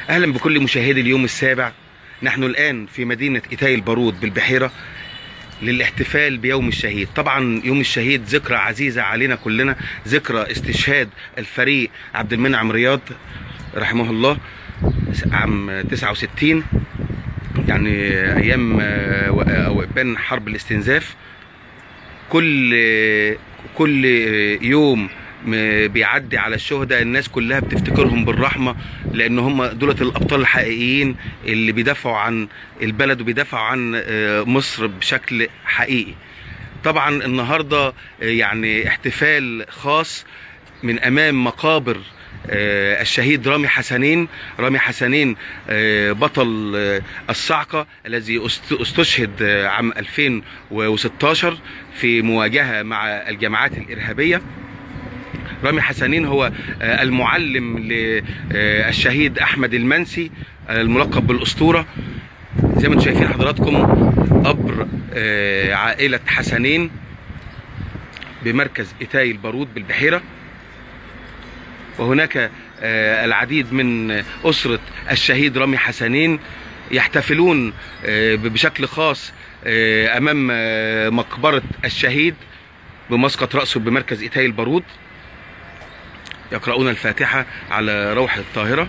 اهلا بكل مشاهدي اليوم السابع نحن الان في مدينه ايتاي البارود بالبحيره للاحتفال بيوم الشهيد طبعا يوم الشهيد ذكرى عزيزه علينا كلنا ذكرى استشهاد الفريق عبد المنعم رياض رحمه الله عام 69 يعني ايام آه، و- او ابان حرب الاستنزاف كل كل يوم م- بيعدي على الشهداء الناس كلها بتفتكرهم بالرحمه لان هم دولت الابطال الحقيقيين اللي بيدافعوا عن البلد وبيدافعوا عن آه، مصر بشكل حقيقي طبعا النهارده آه، يعني احتفال خاص من امام مقابر آه، الشهيد رامي حسنين رامي حسنين آه، بطل آه، الصعقة الذي است- استشهد آه، عام 2016 في مواجهة مع الجماعات الإرهابية رامي حسنين هو آه، المعلم للشهيد أحمد المنسي آه، الملقب بالأسطورة زي ما انتم شايفين حضراتكم قبر آه، عائلة حسنين بمركز إيتاي البارود بالبحيرة وهناك آه، العديد من أسرة الشهيد رامي حسنين يحتفلون آه، بشكل خاص آه، أمام آه، مقبرة الشهيد بمسقط رأسه بمركز إيتاي البارود يقرؤون الفاتحة على روح الطاهرة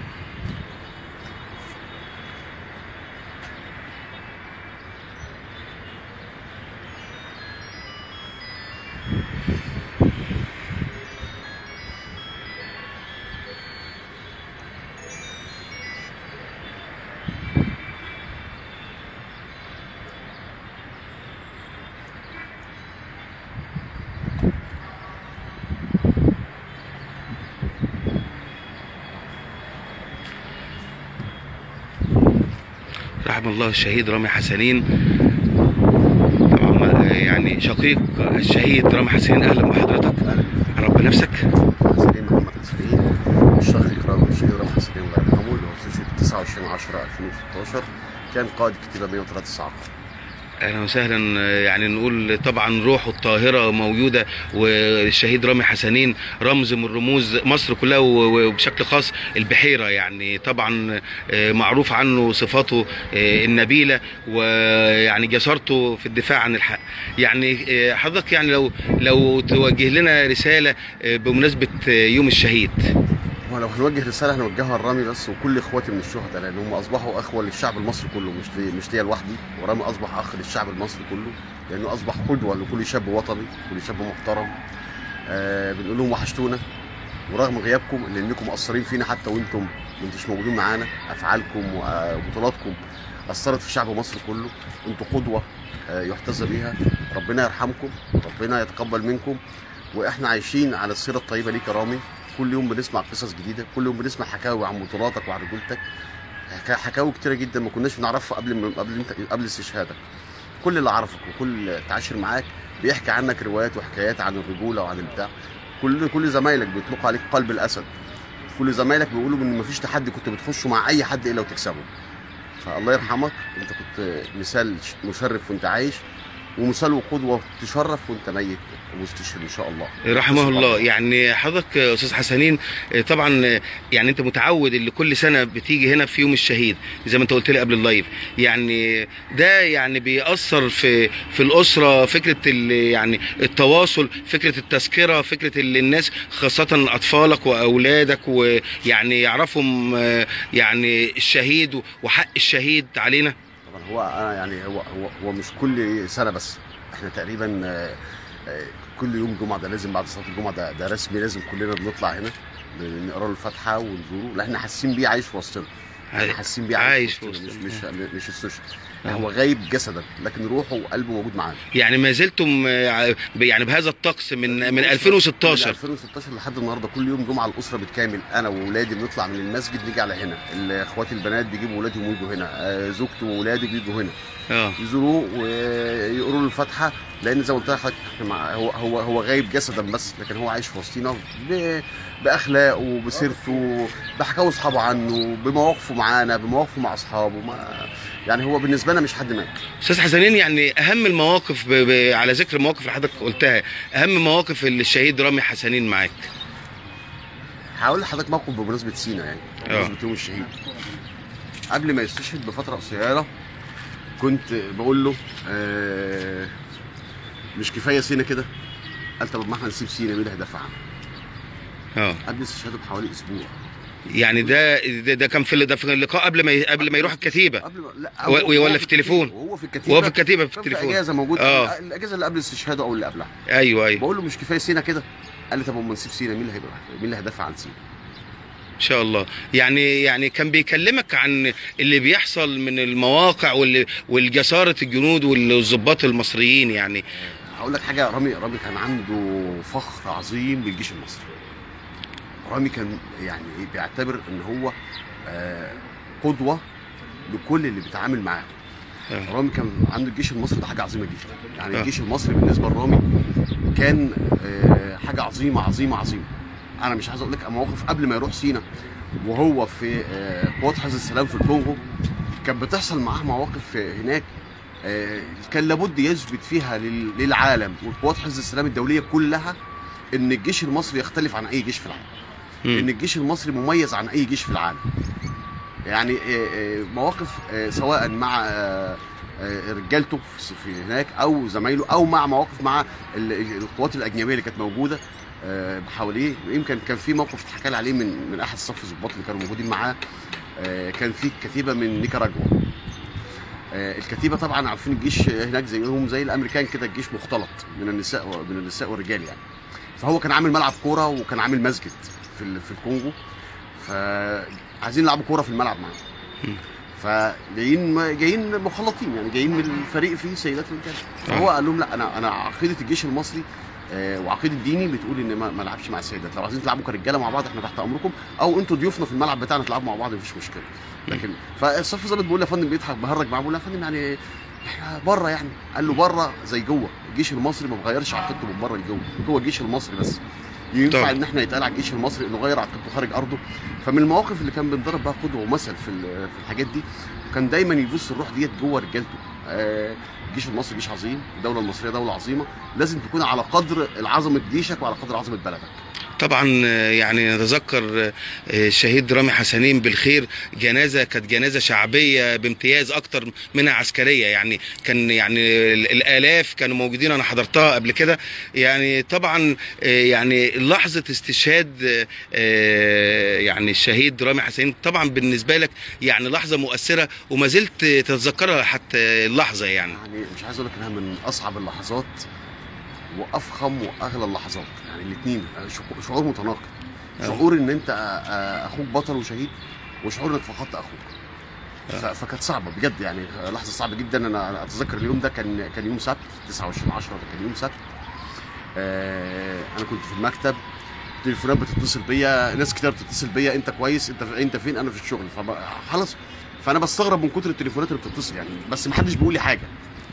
رحم الله الشهيد رامي حسنين طبعا آه، يعني شقيق الشهيد رامي حسنين اهلا بحضرتك رب نفسك حسنين محمد حسنين الشقيق رامي الشهيد رامي حسنين الله يرحمه اللي هو استشهد 29 10 2016 كان قائد كتيبه 103 الصعقه اهلا وسهلا آه، يعني نقول طبعا روحه الطاهره موجوده والشهيد رامي حسنين رمز من رموز مصر كلها و- وبشكل خاص البحيره يعني طبعا آه، معروف عنه صفاته آه، النبيله ويعني جسارته في الدفاع عن الحق يعني آه، حضرتك يعني لو لو توجه لنا رساله آه، بمناسبه آه، يوم الشهيد هو لو هنوجه رساله هنوجهها لرامي بس وكل اخواتي من الشهداء لان هم اصبحوا اخوه للشعب المصري كله مش لي مش ليا لوحدي ورامي اصبح اخ للشعب المصري كله لانه اصبح قدوه لكل شاب وطني كل شاب محترم آه بنقول لهم وحشتونا ورغم غيابكم اللي انكم مقصرين فينا حتى وانتم ما انتوش موجودين معانا افعالكم وبطولاتكم اثرت في شعب مصر كله انتوا قدوه آه، يحتذى بيها ربنا يرحمكم ربنا يتقبل منكم واحنا عايشين على السيره الطيبه ليك يا رامي كل يوم بنسمع قصص جديده كل يوم بنسمع حكاوي عن بطولاتك وعن رجولتك حكا- حكاوي كتيره جدا ما كناش بنعرفها قبل ما- قبل انت قبل استشهادك كل اللي اعرفك وكل تعاشر معاك بيحكي عنك روايات وحكايات عن الرجوله وعن البتاع كل كل زمايلك بيطلقوا عليك قلب الاسد كل زمايلك بيقولوا ان مفيش تحدي كنت بتخشه مع اي حد الا وتكسبه فالله يرحمك انت كنت مثال ش- مشرف وانت عايش ومثال وقدوه تشرف وانت ميت ومستشهد ان شاء الله رحمه الله يعني حضرتك يا استاذ حسنين آه، طبعا آه، يعني انت متعود اللي كل سنه بتيجي هنا في يوم الشهيد زي ما انت قلت لي قبل اللايف يعني ده يعني بيأثر في في الاسره فكره ال- يعني التواصل فكره التذكره فكره اللي الناس خاصه اطفالك واولادك ويعني يعرفهم آه، يعني الشهيد وحق الشهيد علينا طبعا هو انا يعني هو هو هو مش كل سنه بس احنا تقريبا آه، آه، كل يوم جمعه ده لازم بعد صلاه الجمعه ده, ده رسمي لازم كلنا بنطلع هنا نقرا له الفاتحه ونزوره لا احنا حاسين بيه عايش في وسطنا احنا حاسين بيه عايش في وسطنا في مش وسطنا. مش مش السوشيال هو غايب جسدا لكن روحه وقلبه موجود معانا يعني ما زلتم آه، يعني بهذا الطقس من من من 2016 2016 لحد النهارده كل يوم جمعه الاسره بالكامل انا واولادي بنطلع من المسجد نيجي على هنا اخواتي البنات بيجيبوا اولادهم ويجوا هنا آه، زوجته واولاده بيجوا هنا اه يزوروه ويقروا له الفاتحه لان زي ما قلت لحضرتك مع- هو هو هو غايب جسدا بس لكن هو عايش في وسطينا ب- باخلاقه بسيرته بحكاوي اصحابه عنه بمواقفه معانا بمواقفه مع اصحابه ما يعني هو بالنسبه لنا مش حد مات استاذ حسنين يعني اهم المواقف ب... ب... على ذكر المواقف اللي حضرتك قلتها اهم مواقف اللي الشهيد رامي حسنين معاك هقول لحضرتك موقف بمناسبه سينا يعني آه. بمناسبه يوم الشهيد قبل ما يستشهد بفتره قصيره كنت بقول له آه مش كفايه سينا كده قال طب ما احنا نسيب سينا مين اللي هيدافع عنها اه قبل استشهاده بحوالي اسبوع يعني ده ده, ده كان في ده في اللقاء قبل ما ي- قبل ما يروح الكتيبه قبل ما لا و- هو- ولا هو في التليفون؟ وهو في الكتيبه وهو في الكتيبه في كان في التليفون اجازه موجود آه. الاجازه اللي قبل استشهاده او اللي قبلها ايوه ايوه بقول له مش كفايه سينا كده قال لي طب اما نسيب سينا مين اللي هيبقى مين اللي هيدافع عن سينا ان شاء الله يعني يعني كان بيكلمك عن اللي بيحصل من المواقع واللي والجساره الجنود والضباط المصريين يعني هقول لك حاجه رامي رامي كان عنده فخر عظيم بالجيش المصري رامي كان يعني إيه بيعتبر ان هو آه، قدوه لكل اللي بيتعامل معاه آه. رامي كان عنده الجيش المصري ده حاجه عظيمه جدا يعني آه. الجيش المصري بالنسبه لرامي كان آه، حاجه عظيمه عظيمه عظيمه انا مش عايز اقول لك مواقف قبل ما يروح سينا وهو في آه، قوات حفظ السلام في الكونغو كانت بتحصل معاه مواقف آه، هناك آه، كان لابد يثبت فيها لل- للعالم والقوات حفظ السلام الدوليه كلها ان الجيش المصري يختلف عن اي جيش في العالم ان مم. الجيش المصري مميز عن اي جيش في العالم يعني آه، آه، مواقف آه، سواء مع آه، آه، رجالته في- في هناك او زمايله او مع مواقف مع ال- القوات الاجنبيه اللي كانت موجوده آه، حواليه يمكن كان في موقف اتحكى لي عليه من من احد صف الضباط اللي كانوا موجودين معاه آه، كان في كتيبه من نيكاراجوا آه، الكتيبه طبعا عارفين الجيش هناك زيهم زي الامريكان كده الجيش مختلط من النساء و- من النساء والرجال يعني فهو كان عامل ملعب كوره وكان عامل مسجد في ال- في الكونغو فعايزين يلعبوا كوره في الملعب معاه مم. فجايين جايين مخلطين يعني جايين من الفريق فيه سيدات ورجاله فهو قال لهم لا انا انا عقيده الجيش المصري آه، وعقيده ديني بتقول ان ما ما العبش مع السيدات لو عايزين تلعبوا كرجاله مع بعض احنا تحت امركم او انتوا ضيوفنا في الملعب بتاعنا تلعبوا مع بعض مفيش مشكله لكن فالصف ظابط بيقول له يا فندم بيضحك بهرج معاه بيقول له يا فندم يعني احنا بره يعني قال له بره زي جوه الجيش المصري ما بغيرش عقيدته من بره لجوه جوه الجيش المصري بس ينفع طبعا. ان احنا يتقال على الجيش المصري انه غير عقيدته خارج ارضه فمن المواقف اللي كان بنضرب بقى قدوه ومثل في ال- في الحاجات دي كان دايما يبص الروح ديت جوه رجالته آه، الجيش المصري جيش عظيم الدوله المصريه دوله عظيمه لازم تكون على قدر عظمه جيشك وعلى قدر عظمه بلدك طبعا آه، يعني نتذكر آه، الشهيد رامي حسنين بالخير جنازه كانت جنازه شعبيه بامتياز اكتر منها عسكريه يعني كان يعني ال- الالاف كانوا موجودين انا حضرتها قبل كده يعني طبعا آه، يعني لحظه استشهاد آه، آه، يعني الشهيد رامي حسنين طبعا بالنسبه لك يعني لحظه مؤثره وما زلت تتذكرها حتى اللحظه يعني يعني مش عايز اقول لك انها من اصعب اللحظات وافخم واغلى اللحظات يعني الاثنين شعور متناقض آه. شعور ان انت آه، آه، اخوك بطل وشهيد وشعور انك فقدت اخوك آه. ف- فكانت صعبه بجد يعني لحظه صعبه جدا انا اتذكر اليوم ده كان كان يوم سبت 29 10 ده كان يوم سبت آه، انا كنت في المكتب تليفونات بتتصل بيا ناس كتير بتتصل بيا انت كويس انت انت فين انا في الشغل فخلاص فانا بستغرب من كتر التليفونات اللي بتتصل يعني بس ما حدش بيقول لي حاجه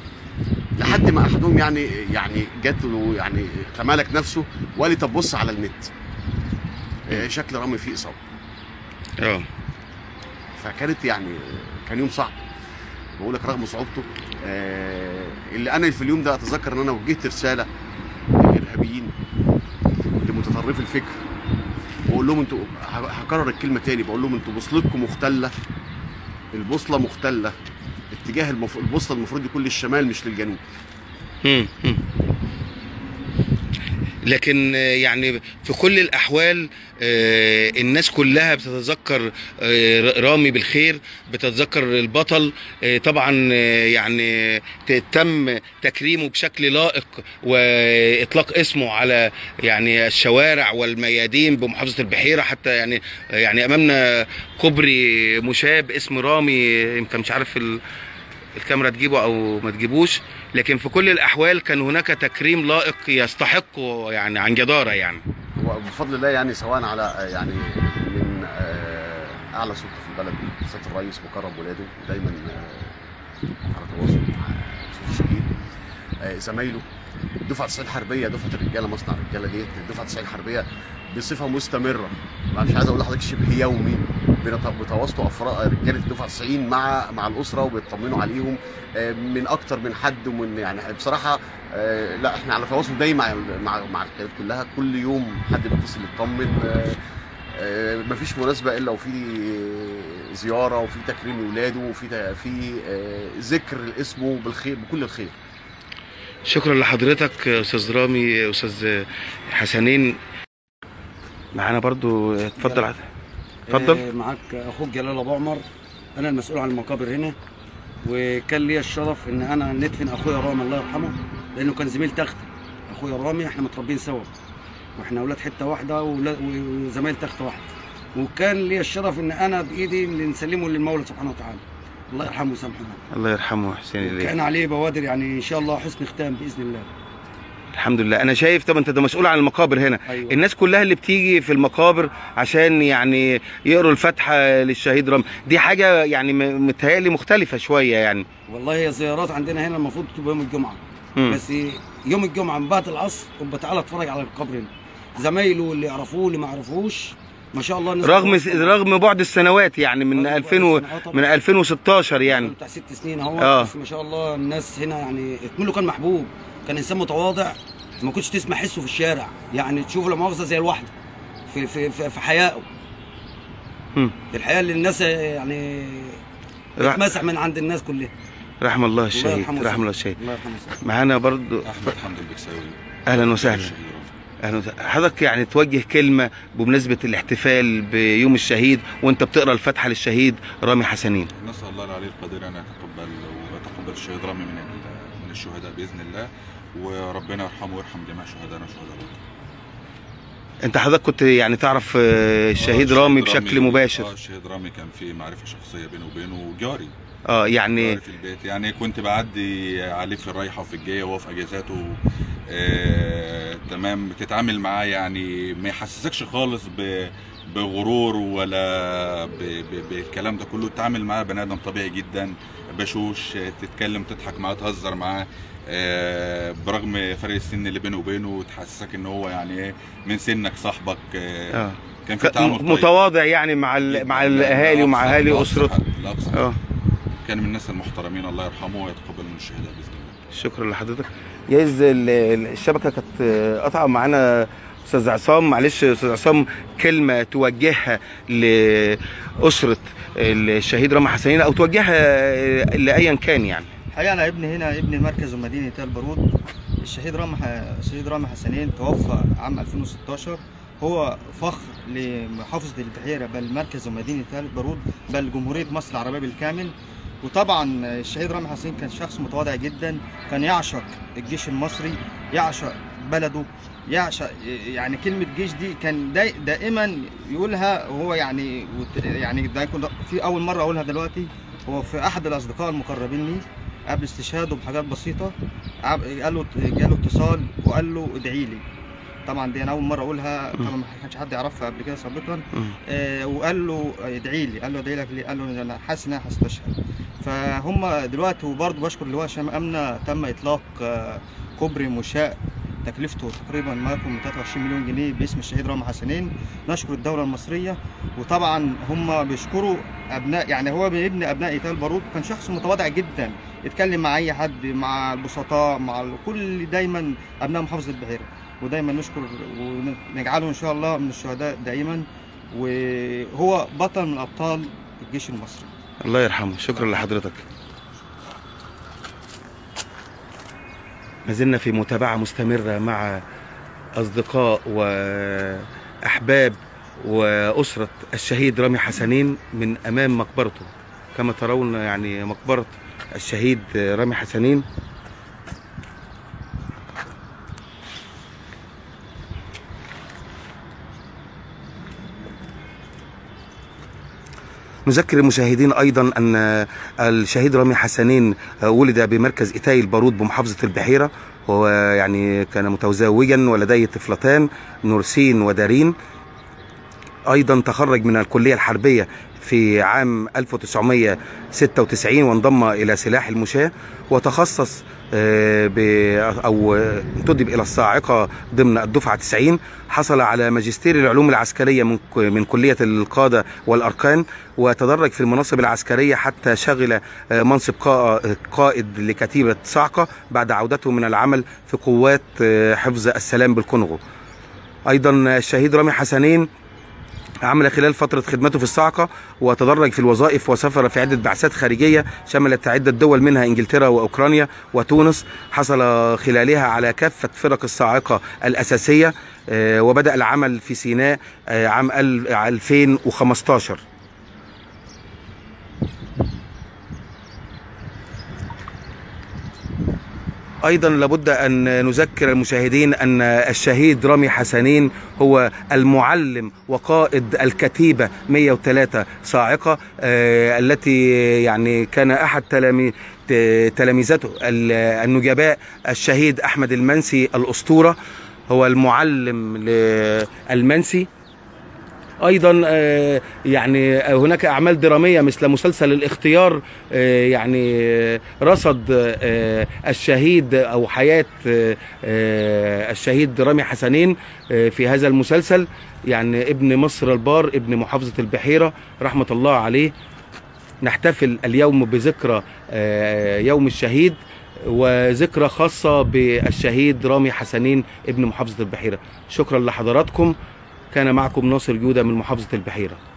لحد ما احدهم يعني يعني جات له يعني تمالك نفسه وقال لي طب بص على النت آه، شكل رامي فيه اصابه اه فكانت يعني كان يوم صعب بقول لك رغم صعوبته آه، اللي انا في اليوم ده اتذكر ان انا وجهت رساله للارهابيين لمتطرفي الفكر بقول لهم انتوا ه- هكرر الكلمه تاني بقول لهم انتوا بوصلتكم مختله البوصله مختله اتجاه المف... البوصله المفروض يكون للشمال مش للجنوب مم. مم. لكن آه، يعني في كل الاحوال آه، الناس كلها بتتذكر آه، رامي بالخير بتتذكر البطل آه، طبعا آه، يعني ت- تم تكريمه بشكل لائق واطلاق اسمه على يعني الشوارع والميادين بمحافظه البحيره حتى يعني يعني امامنا كوبري مشاه باسم رامي يمكن مش عارف ال- الكاميرا تجيبه او ما تجيبوش لكن في كل الاحوال كان هناك تكريم لائق يستحقه يعني عن جداره يعني هو بفضل الله يعني سواء على يعني من آه، اعلى سلطه في البلد سياده الرئيس مكرم ولاده دايما آه، على تواصل مع أستاذ الشهيد آه، زمايله الدفعه 90 حربيه دفعه الرجاله مصنع الرجاله ديت الدفعه 90 حربيه بصفه مستمره أنا مش عايز اقول لحضرتك شبه يومي بنت- بتواصلوا افراد رجاله الدفعه 90 مع مع الاسره وبيطمنوا عليهم آه، من اكتر من حد ومن يعني بصراحه آه، لا احنا على تواصل دايما مع مع مع القيادات كلها كل يوم حد بيتصل يطمن آه، آه، مفيش مناسبه الا وفي زياره وفي تكريم لاولاده وفي في آه، ذكر اسمه بالخير بكل الخير شكرا لحضرتك استاذ رامي استاذ حسنين معانا برضو اتفضل عاد. اتفضل آه، معاك اخوك جلال ابو عمر انا المسؤول عن المقابر هنا وكان لي الشرف ان انا ندفن اخويا رامي الله يرحمه لانه كان زميل تخت اخويا رامي احنا متربيين سوا واحنا اولاد حته واحده وولا- وزمايل تخت واحده وكان لي الشرف ان انا بايدي اللي نسلمه للمولى سبحانه وتعالى الله يرحمه ويسامحه الله يرحمه حسين كان إليه عليه بوادر يعني ان شاء الله حسن ختام باذن الله الحمد لله انا شايف طب انت ده مسؤول عن المقابر هنا ايوه الناس كلها اللي بتيجي في المقابر عشان يعني يقروا الفاتحه للشهيد رامي دي حاجه يعني م- متهيألي مختلفه شويه يعني والله هي زيارات عندنا هنا المفروض تبقى يوم الجمعه مم. بس يوم الجمعه من بعد العصر يبقى تعالى اتفرج على القبر هنا زمايله اللي يعرفوه اللي ما يعرفوش ما شاء الله الناس رغم كلها- رغم بعد السنوات يعني من رغم 2000 و... بعد السنة، آه من طبعاً. 2016 يعني بتاع ست سنين اهو آه. بس ما شاء الله الناس هنا يعني كله كان محبوب كان انسان متواضع ما كنتش تسمع حسه في الشارع يعني تشوفه لا مؤاخذه زي الواحده في في في, في حيائه مم. الحياه اللي الناس يعني رح... اتمسح من عند الناس كلها رحم الله الله الشهيد يرحمه رحم الله الشهيد الله يرحمه ويسامحه. معانا برضو احمد حمد البكساوي اهلا وسهلا اهلا وسهلا حضرتك يعني توجه كلمه بمناسبه الاحتفال بيوم الشهيد وانت بتقرا الفاتحه للشهيد رامي حسنين نسال الله العلي القدير ان يتقبل ويتقبل الشهيد رامي من ال- من الشهداء باذن الله وربنا يرحمه ويرحم جميع شهدائنا وشهداء الوطن. انت حضرتك كنت يعني تعرف آه، الشهيد رامي بشكل مباشر اه الشهيد رامي كان في معرفه شخصيه بينه وبينه وجاري اه يعني جاري في البيت يعني كنت بعدي عليه في الرايحه وفي الجايه وهو في اجازاته آه تمام بتتعامل معاه يعني ما يحسسكش خالص ب بغرور ولا ب... ب... بالكلام ده كله تتعامل معاه بني ادم طبيعي جدا بشوش آه، تتكلم تضحك معاه تهزر معاه آه، برغم فرق السن اللي بينه وبينه تحسسك ان هو يعني ايه من سنك صاحبك آه، اه كان في تعامل طيب متواضع يعني مع ال... مع الاهالي ومع اهالي لأقصى اسرته حد- لأقصى حد. اه كان من الناس المحترمين الله يرحمه ويتقبل من الشهداء باذن الله شكرا لحضرتك ياز ال- ال- الشبكه كانت آه، قطعه معانا استاذ عصام معلش يا استاذ عصام كلمه توجهها لاسره الشهيد رامي حسنين او توجهها آه، لايا كان يعني الحقيقه انا ابني هنا ابني مركز ومدينه تل بارود الشهيد رامي ح- الشهيد رامي حسنين توفى عام 2016 هو فخر لمحافظه البحيره بل مركز ومدينه تل بارود بل جمهوريه مصر العربيه بالكامل وطبعا الشهيد رامي حسنين كان شخص متواضع جدا كان يعشق الجيش المصري يعشق بلده يعشق يعني كلمة جيش دي كان داي دائما يقولها وهو يعني وت- يعني ده يكون في أول مرة أقولها دلوقتي هو في احد الاصدقاء المقربين لي قبل استشهاده بحاجات بسيطه عب- قال له جاله اتصال وقال له ادعي لي طبعا دي انا اول مره اقولها طبعا ما كانش حد يعرفها قبل كده سابقا مم. آه وقال له ادعي لي قال له ادعي لك ليه قال له انا حاسس ان انا هستشهد فهم دلوقتي وبرضه بشكر اللواء هشام امنه تم اطلاق آه كوبري مشاء تكلفته تقريبا ما يقرب من 23 مليون جنيه باسم الشهيد رامي حسنين نشكر الدوله المصريه وطبعا هم بيشكروا ابناء يعني هو بيبني ابناء ايتال بارود كان شخص متواضع جدا يتكلم مع اي حد مع البسطاء مع كل دايما ابناء محافظه البحيره ودايما نشكر ونجعله ان شاء الله من الشهداء دائما وهو بطل من ابطال الجيش المصري الله يرحمه شكرا لحضرتك ما زلنا في متابعة مستمرة مع أصدقاء وأحباب وأسرة الشهيد رامي حسنين من أمام مقبرته كما ترون يعني مقبرة الشهيد رامي حسنين نذكر المشاهدين ايضا ان الشهيد رامي حسنين ولد بمركز ايتاي البارود بمحافظه البحيره وهو يعني كان متزوجا ولديه طفلتان نورسين ودارين ايضا تخرج من الكليه الحربيه في عام 1996 وانضم الى سلاح المشاة وتخصص آه، ب او انتدب الى الصاعقه ضمن الدفعه 90 حصل على ماجستير العلوم العسكريه من ك- من كليه القاده والاركان وتدرج في المناصب العسكريه حتى شغل آه، منصب قا- قائد لكتيبه صاعقه بعد عودته من العمل في قوات آه، حفظ السلام بالكونغو ايضا الشهيد رامي حسنين عمل خلال فترة خدمته في الصاعقة وتدرج في الوظائف وسافر في عدة بعثات خارجية شملت عدة دول منها إنجلترا وأوكرانيا وتونس حصل خلالها على كافة فرق الصاعقة الأساسية آه، وبدأ العمل في سيناء آه، عام ال- 2015 ايضا لابد ان نذكر المشاهدين ان الشهيد رامي حسنين هو المعلم وقائد الكتيبه 103 صاعقه آه، التي يعني كان احد تلامي ت- تلامذته ال- النجباء الشهيد احمد المنسي الاسطوره هو المعلم للمنسي ايضا آه، يعني هناك اعمال دراميه مثل مسلسل الاختيار آه، يعني آه، رصد آه، الشهيد او حياه آه، آه، الشهيد رامي حسنين آه، في هذا المسلسل يعني ابن مصر البار ابن محافظه البحيره رحمه الله عليه نحتفل اليوم بذكرى آه، يوم الشهيد وذكرى خاصة بالشهيد رامي حسنين ابن محافظة البحيرة شكرا لحضراتكم كان معكم ناصر جودة من محافظة البحيرة